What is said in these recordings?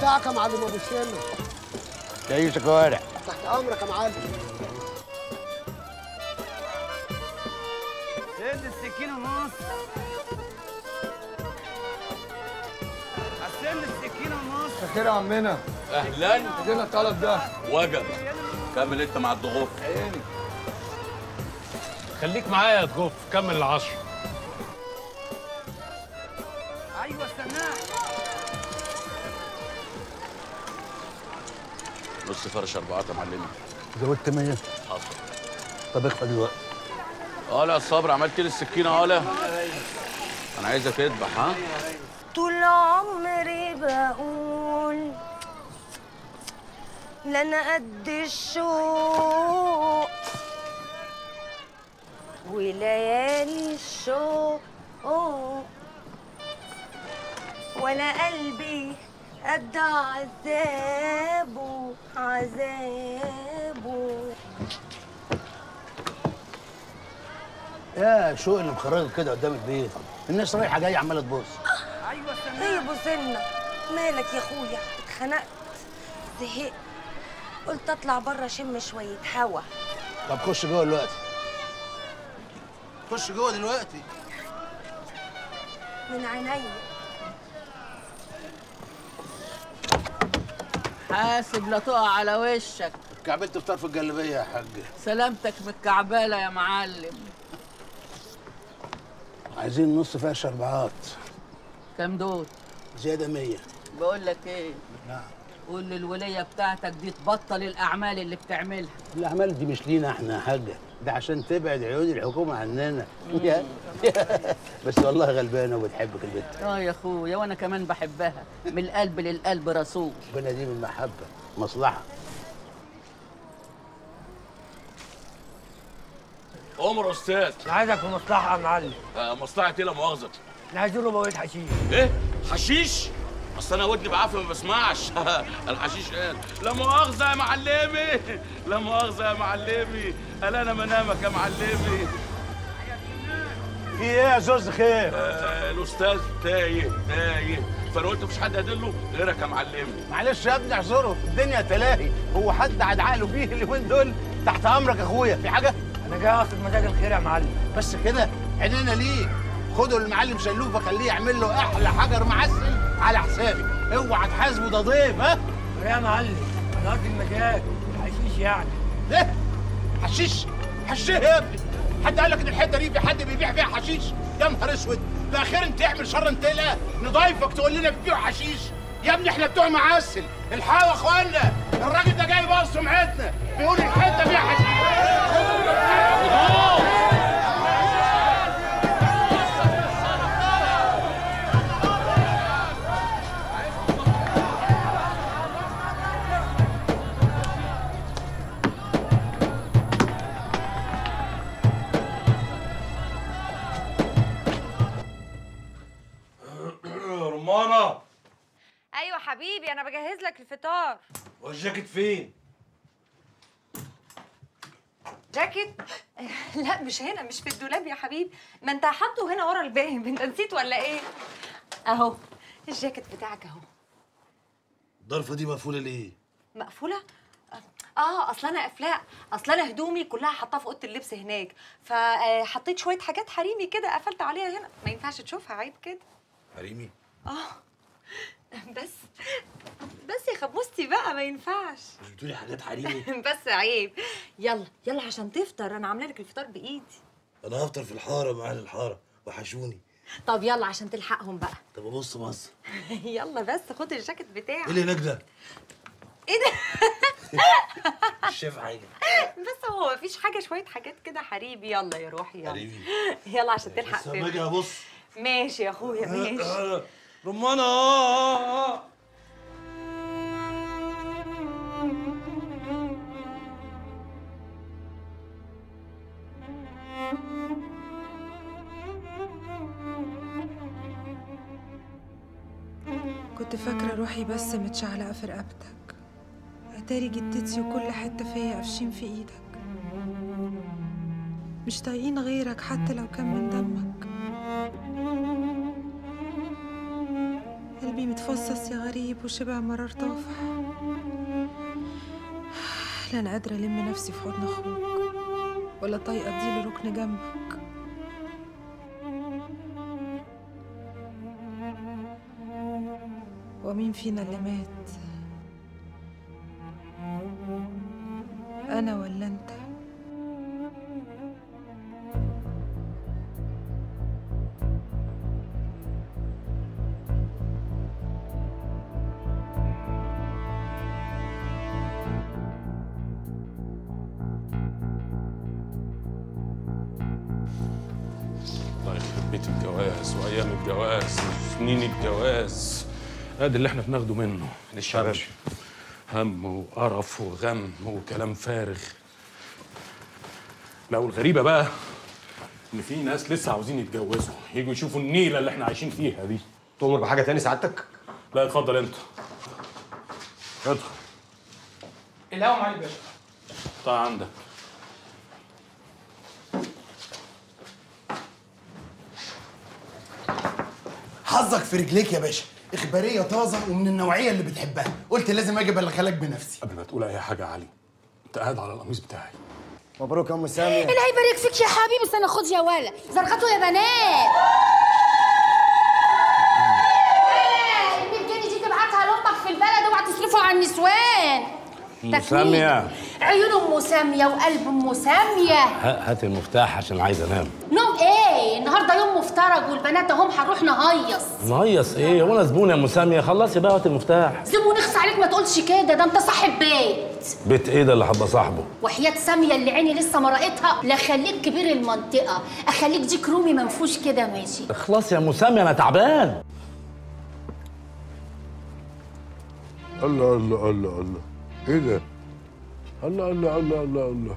بتاعك يا معلم ابو سنه تعيش كوارع تحت امرك يا معلم سد السكينة ونص قسم لي السكينة ونص خير يا عمنا اهلا جينا الطلب ده وجب كمل انت مع الضغوط خليك معايا يا تجوف كمل العشر ايوه استناه نص فرش اربعات يا معلمي زودت 100 حصل طب اخفى دلوقتي اه لا الصبر عملت لي السكينه اه لا انا عايزك تذبح ها طول عمري بقول لا انا قد الشوق وليالي الشوق ولا قلبي قد عذابه عذابه يا شوق اللي مخرجك كده قدام البيت الناس رايحه جايه عماله تبص ايوه استناه ايه ابو سنة مالك يا اخويا اتخنقت زهقت قلت اطلع بره اشم شويه هوا طب خش جوه دلوقتي خش جوه دلوقتي من عينيا حاسب لا تقع على وشك كعبلت في طرف الجلابيه يا حاج سلامتك من الكعبالة يا معلم عايزين نص فرش اربعات كام دول زياده 100 بقول لك ايه نعم قول للولية بتاعتك دي تبطل الأعمال اللي بتعملها الاعمال دي مش لينا احنا يا حاجه ده عشان تبعد عيون الحكومه عننا بس والله غلبانه وبتحبك البنت اه يا اخويا وانا كمان بحبها من القلب للقلب رسول ربنا دي من محبه مصلحه عمر يا استاذ انا عايزك في مصلحه يا معلم آه مصلحه ايه لا مؤاخذه احنا عايزين ربويه حشيش ايه حشيش اصل انا ودني بعافيه ما بسمعش الحشيش قال لا مؤاخذه يا معلمي لا مؤاخذه يا معلمي قال انا منامك يا معلمي في ايه يا زوز خير آه الاستاذ تايه تايه فانا قلت مفيش حد هدله غيرك يا معلمي معلش يا ابني اعذره الدنيا تلاهي هو حد عاد عقله بيه اليومين دول تحت امرك يا اخويا في حاجه انا جاي اخد مزاج الخير يا معلم بس كده عينينا ليه خدوا المعلم شلوفه خليه يعمل له احلى حجر معسل على حسابي اوعى تحاسبه ده ضيف ها يا معلم انا قصدي المزاج الحشيش يعني ايه حشيش حشيش يا ابني حد قال لك ان الحته دي في حد بيبيع فيها حشيش يا نهار اسود ده اخيرا تعمل شر انت لا نضايفك تقول لنا بتبيعوا حشيش يا ابني احنا بتوع معسل الحقوا يا اخوانا الراجل ده جاي يبوظ سمعتنا بيقول الحته فيها حشيش رمانة ايوه حبيبي انا بجهز لك الفطار والجاكيت فين؟ جاكيت لا مش هنا مش في الدولاب يا حبيبي ما انت حاطه هنا ورا الباب انت نسيت ولا ايه اهو الجاكيت بتاعك اهو الضرفه دي مقفوله ليه مقفوله اه اصل انا قافلاه اصل انا هدومي كلها حاطاها في اوضه اللبس هناك فحطيت شويه حاجات حريمي كده قفلت عليها هنا ما ينفعش تشوفها عيب كده حريمي اه بس بس يا خبوستي بقى ما ينفعش مش بتقولي حاجات حريمي بس عيب يلا يلا عشان تفطر انا عامله لك الفطار بايدي انا هفطر في الحاره مع اهل الحاره وحشوني طب يلا عشان تلحقهم بقى طب ابص مصر يلا بس خد الجاكيت بتاعك اللي هناك ده ايه ده مش شايف حاجه بس هو مفيش حاجه شويه حاجات كده حريبي يلا يا روحي يلا حريمي يلا عشان تلحق بس لما اجي تفطر ابص ماشي يا اخويا ماشي رمانة كنت فاكرة روحي بس متشعلقة في رقبتك أتاري جدتي وكل حتة فيا قافشين في إيدك مش طايقين غيرك حتى لو كان من دمك قلبي متفصص يا غريب وشبع مرار طافح لا أنا قادرة ألم نفسي في حضن أخوك ولا طايقة أديله ركن جنبك ومين فينا اللي مات أنا ولا أنت الله يخرب بيت الجواز وايام الجواز وسنين الجواز ادي اللي احنا بناخده منه للشباب هم وقرف وغم وكلام فارغ لا والغريبه بقى ان في ناس لسه عاوزين يتجوزوا يجوا يشوفوا النيله اللي احنا عايشين فيها دي تؤمر بحاجه تاني سعادتك لا اتفضل انت ادخل الهوا معالي الباشا طيب عندك حظك في رجليك يا باشا اخباريه طازه ومن النوعيه اللي بتحبها قلت لازم اجي ابلغها لك بنفسي قبل ما تقول اي حاجه يا علي انت قاعد على القميص بتاعي مبروك يا ام ساميه الله يبارك فيك يا حبيبي استنى خد يا ولا زرقته يا بنات البنت دي تبعتها لامك في البلد اوعى تصرفها على النسوان أم تكميل. سامية. عيون ام ساميه وقلب ام ساميه ه- هات المفتاح عشان عايز انام نوم ايه النهارده يوم مفترج والبنات اهم هنروح نهيص نهيص ايه وانا زبون يا ام سامية خلصي بقى هات المفتاح زبون اخس عليك ما تقولش كده ده انت صاحب بيت بيت ايه ده اللي هبقى صاحبه وحياة سامية اللي عيني لسه ما رأيتها لا خليك كبير المنطقة أخليك ديك رومي منفوش كده ماشي اخلص يا ام سامية انا تعبان الله الله الله الله ايه ده؟ الله الله الله الله الله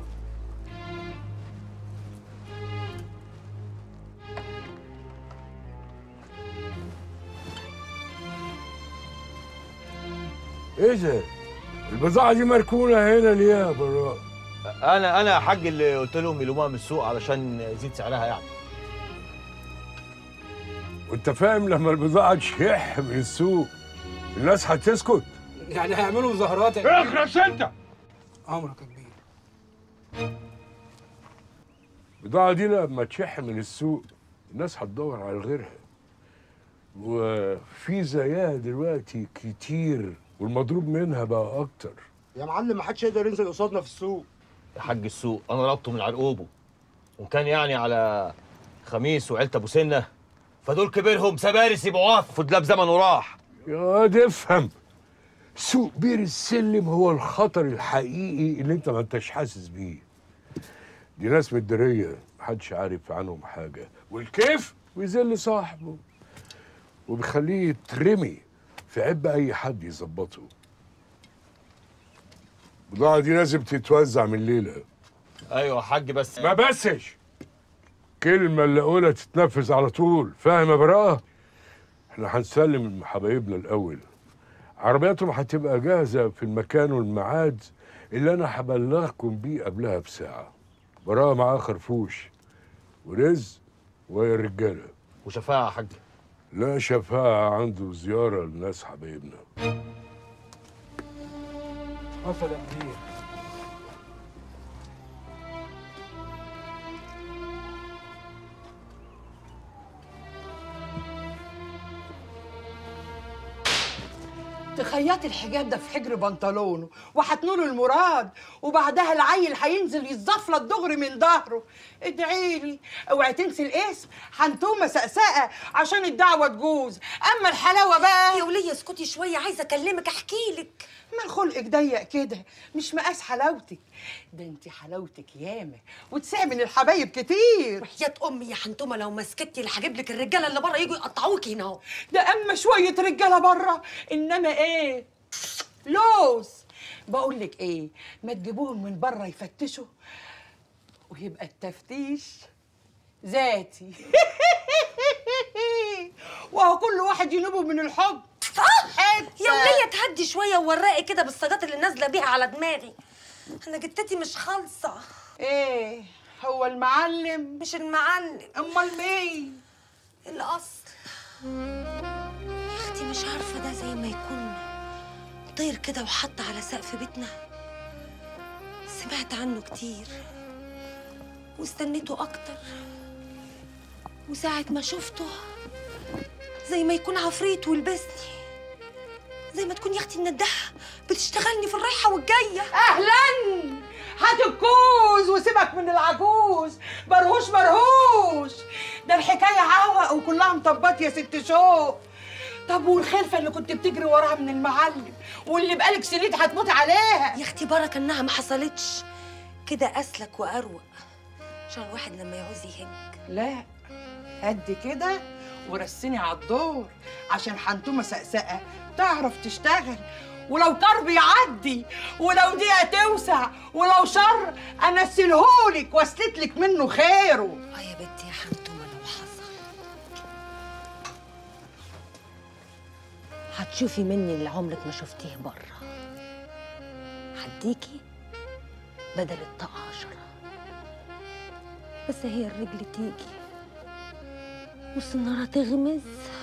ايه ده؟ البضاعة دي مركونة هنا ليه يا براء؟ انا انا يا حاج اللي قلت لهم يلوموها من السوق علشان يزيد سعرها يعني وانت فاهم لما البضاعة تشح من السوق الناس هتسكت يعني هيعملوا مظاهرات اخرس انت عمرك يا كبير البضاعة دي لما تشح من السوق الناس هتدور على غيرها وفي زيها دلوقتي كتير والمضروب منها بقى أكتر يا معلم ما حدش يقدر ينزل قصادنا في السوق يا حاج السوق انا ربطه من عرقوبه وكان يعني على خميس وعيلة ابو سنه فدول كبيرهم سبارس يبقوا واقف في دولاب زمن وراح يا واد افهم سوق بير السلم هو الخطر الحقيقي اللي انت ما انتش حاسس بيه دي ناس مدرية محدش عارف عنهم حاجة والكيف ويذل صاحبه وبيخليه يترمي في عب أي حد يظبطه البضاعة دي لازم تتوزع من الليلة ايوه يا حاج بس ما بسش كلمة اللي أقولها تتنفذ على طول فاهم يا براءة؟ احنا هنسلم حبايبنا الأول عربياتهم هتبقى جاهزة في المكان والميعاد اللي أنا هبلغكم بيه قبلها بساعة براءة معاه خرفوش ورزق وهي الرجالة وشفاعة يا حاج لا شفاعة عنده زيارة لناس حبايبنا حصل يا كبير تخيطي الحجاب ده في حجر بنطلونه وهتنوله المراد وبعدها العيل هينزل يتزفلط دغري من ظهره ادعي لي اوعي تنسي الاسم حنتومه سقسقه عشان الدعوه تجوز اما الحلاوه بقى يا وليه اسكتي شويه عايزه اكلمك احكي لك ما خلقك ضيق كده مش مقاس حلاوتك ده انت حلاوتك ياما وتسع من الحبايب كتير وحياة امي يا حنتومه لو ما سكتي اللي هجيب لك الرجاله اللي بره يجوا يقطعوكي هنا اهو ده اما شويه رجاله بره انما ايه لوز بقول لك ايه ما تجيبوهم من بره يفتشوا ويبقى التفتيش ذاتي وهو كل واحد ينوبه من الحب يا وليه تهدي شويه وورقي كده بالصاجات اللي نازله بيها على دماغي انا جتتي مش خالصه ايه هو المعلم مش المعلم امال مين الاصل يا اختي مش مش عارفة ده زي ما يكون طير كده وحط على سقف بيتنا سمعت عنه كتير واستنيته أكتر وساعة ما شفته زي ما يكون عفريت ولبسني زي ما تكون يا اختي النداحة بتشتغلني في الرايحة والجاية اهلا هات الكوز وسيبك من العجوز برهوش برهوش ده الحكايه عوق وكلها مطبات يا ست شوق طب والخلفه اللي كنت بتجري وراها من المعلم واللي بقالك سنين هتموت عليها يا اختي بركة انها ما حصلتش كده اسلك واروق عشان الواحد لما يعوز يهج لا قد كده ورسيني على الدور عشان حنتومه سقسقه تعرف تشتغل ولو كرب يعدي ولو دقيقه توسع ولو شر انسلهولك واستلك منه خيره اه يا بنتي يا حنتومه لو حصل هتشوفي مني اللي عمرك ما شفتيه بره هديكي بدل الطاقة عشرة بس هي الرجل تيجي والسنارة تغمز